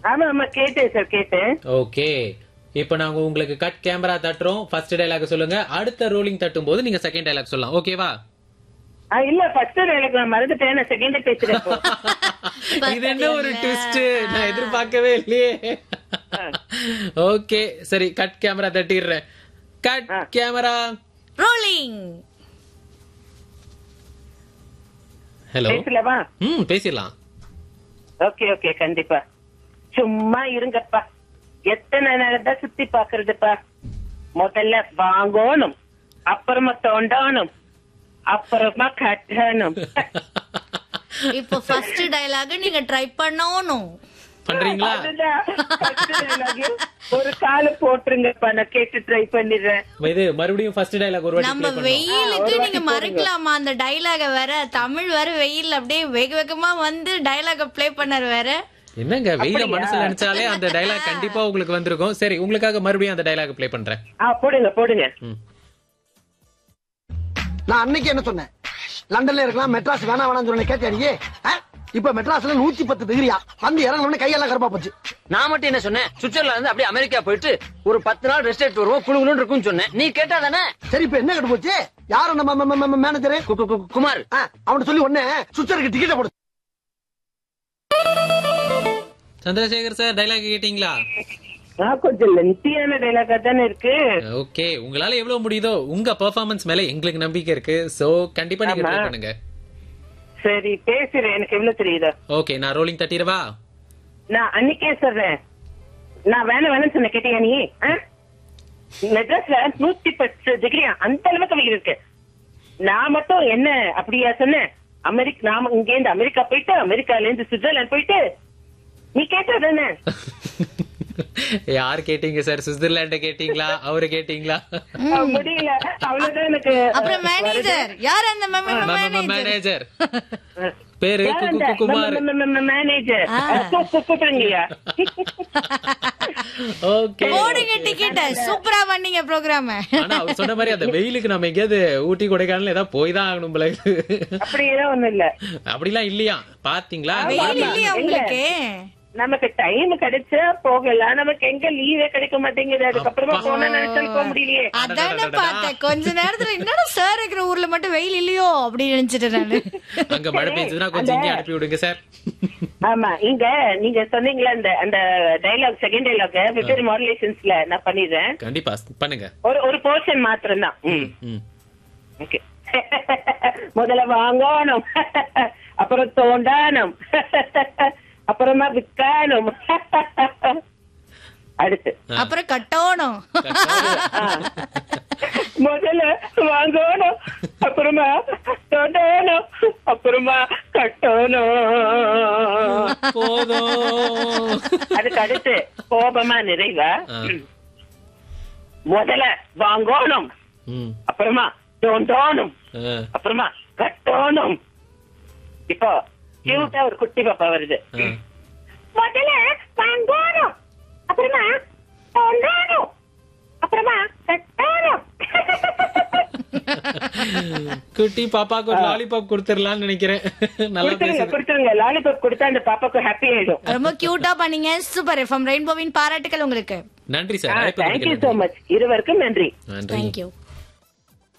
ஆமா ஆமா கேட்டேன் சார் கேட்டேன் ஓகே இப்போ நாங்க உங்களுக்கு கட் கேமரா தட்டுறோம் ஃபர்ஸ்ட் டைலாக் சொல்லுங்க அடுத்த ரோலிங் தட்டும் போது நீங்க செகண்ட் டைலாக் சொல்லலாம் ஓகேவா ஆ, இல்ல ஃபர்ஸ்ட் எனக்கு நான் மறந்துட்டேன் நான் செகண்ட் பேசுறேன் இப்போ. இது என்ன ஒரு ட்விஸ்ட் நான் எதிர்பார்க்கவே இல்லையே ஓகே சரி கட் கேமரா தட்டிடுறேன் கட் கேமரா ரோலிங் ஹலோ பேசலவா ம் பேசிடலாம் ஓகே ஓகே கண்டிப்பா சும்மா இருங்கப்பா எத்தனை நேரம் தான் சுத்தி பாக்குறதுப்பா முதல்ல வாங்கணும் அப்புறமா தோண்டணும் அப்புறமா கட்டணும் இப்போ ஃபர்ஸ்ட் டயலாக் நீங்க ட்ரை பண்ணணும் பண்றீங்களா அதுதான் first dialogue. ஒரு கால போட்டுருங்கப்பா நான் கேட்டு ட்ரை பண்ணிடுறேன் இது மறுபடியும் ஃபர்ஸ்ட் டைலாக் ஒரு வாட்டி நம்ம ப்ளே பண்ணுவோம் வெயிலுக்கு ஒரு நீங்க வாட்டி மறக்கலாமா அந்த டயலாக வேற தமிழ் வேற வெயில் அப்படியே வேக வேகமா வந்து டயலாக ப்ளே பண்ணாரு வேற என்னங்க வெயில மனசுல நினைச்சாலே அந்த டைலாக் கண்டிப்பா உங்களுக்கு வந்திருக்கும் சரி உங்களுக்காக மறுபடியும் அந்த டைலாக் ப்ளே பண்றேன் ஆ போடுங்க போடுங்க ம். நான் அன்னைக்கு என்ன சொன்னேன் லண்டன்ல இருக்கலாம் மெட்ராஸ் வேணா வேணாம்னு சொன்ன கேட்டியா நீ ஆ? இப்ப மெட்ராஸ்ல நூத்தி பத்து டிகிரியா வந்து இறங்கணும்னு கையெல்லாம் கருப்பா போச்சு நான் மட்டும் என்ன சொன்னேன் சுவிட்சர்லாந்து இருந்து அப்படியே அமெரிக்கா போயிட்டு ஒரு பத்து நாள் ரெஸ்ட் எடுத்து வருவோம் குழு குழுன்னு இருக்கும்னு சொன்னேன் நீ கேட்டா தானே சரி இப்ப என்ன கட்டு போச்சு யாரு நம்ம மேனேஜர் கு- கு- கு- குமார் அவன் சொல்லி ஒண்ணு சுச்சருக்கு டிக்கெட் போடு சந்திரசேகர் சார் டைலாக் கேட்டீங்களா ஆ கொஞ்சம் லென்த்தியான டைலாகா தானே இருக்கு ஓகே உங்களால எவ்வளவு முடியுதோ உங்க பெர்ஃபார்மன்ஸ் மேல எங்களுக்கு நம்பிக்கை இருக்கு சோ கண்டிப்பா நீங்க ட்ரை ஆமா. பண்ணுங்க சரி பேசுறேன் எனக்கு எவ்வளவு தெரியுதா ஓகே நான் ரோலிங் தட்டிடவா நான் அன்னைக்கே சொல்றேன் நான் வேணாம் வேணும்னு சொன்ன கேட்டியா நீ ஆ? மெட்ராஸ்ல நூத்தி பத்து டிகிரியா அந்த அளவுக்கு வெயில் இருக்கு நான் மட்டும் என்ன அப்படியா சொன்னேன் அமெரிக்கா நாம இங்க இருந்து அமெரிக்கா போயிட்டு அமெரிக்கால இருந்து சுவிட்சர்லாந்து போயிட்டு நீ கேட்டா தானே யார் கேட்டீங்க சார் சுவிட்சர்லாண்ட கேட்டீங்களா அவரு கேட்டீங்களா ஆ, முடியல அவ்வளவுதான் எனக்கு அப்புறம் மேனேஜர் யார் அந்த மேனேஜர் மேனேஜர் பேரு யார் கு- அந்த கு- குமார் ம- ம- ம- மேனேஜர் கூப்பிடுங்கய்யா ஓகே போடுங்க டிக்கெட் சூப்பரா பண்ணீங்க ப்ரோக்ராம் ஆனா அவர் சொன்ன மாதிரி அந்த வெயிலுக்கு நம்ம எங்கேயாவது ஊட்டி கொடைக்கானல் ஏதாவது போய் தான் ஆகணும் போல இருக்கு. அப்படியெல்லாம் ஒண்ணும் இல்ல அப்படிலாம் இல்லையா பாத்தீங்களா வெயில் இல்லையா உங்களுக்கு நமக்கு டைம் கிடைச்சா போகலாம் நமக்கு எங்க லீவே கிடைக்க மாட்டேங்குது அதுக்கப்புறமா அப்பா. போன நினைச்சாலும் போக முடியலையே அதானே அடடடடடா. பார்த்தேன் கொஞ்ச நேரத்துல என்னடா சார் இருக்கிற ஊர்ல மட்டும் வெயில் இல்லையோ அப்படின்னு நினைச்சிட்டேன் நானு அங்க மழை பெஞ்சதுன்னா கொஞ்சம் இங்கே அனுப்பி விடுங்க சார் ஆமா இங்க நீங்க சொன்னீங்களா அந்த அந்த டைலாக் செகண்ட் டைலாக் வெவ்வேறு மாடுலேஷன்ஸ்ல நான் பண்ணிடுறேன் கண்டிப்பா பண்ணுங்க ஒரு ஒரு போர்ஷன் மாத்திரம் தான் ம் ஓகே முதல்ல வாங்கணும் அப்புறம் தோண்டானும் அப்புறமா விற்கானும் அடுத்து அப்புறம் கட்டணும் ஆ. முதல்ல வாங்கணும் அப்புறமா தோண்டணும் அப்புறமா கட்டணும் போதும் அதுக்கு அடுத்து கோபமா நிறைவா ஆ. முதல்ல வாங்கணும் ம் அப்புறமா தோண்டணும் ஆ. அப்புறமா கட்டணும் இப்போ கியூட்டா ஒரு குட்டி பாப்பா வருது ஆ. முதல்ல வாங்கணும் அப்புறமா தோண்டணும் அப்புறமா கட்டணும் குட்டி பாப்பாக்கு ஒரு லாலிபாப் கொடுத்துடலாம்னு நினைக்கிறேன் நல்லா கொடுத்துருங்க பேசுது கொடுத்துருங்க லாலிபாப் கொடுத்தா அந்த பாப்பாக்கு ஹாப்பி ஆயிடும் ரொம்ப கியூட்டா பண்ணீங்க சூப்பர் எஃப்எம் ரெயின்போவின் பாராட்டுகள் உங்களுக்கு நன்றி சார் அழைப்பு தேங்க்யூ கொடுக்க சோ மச் இருவருக்கும் நன்றி நன்றி தேங்க்யூ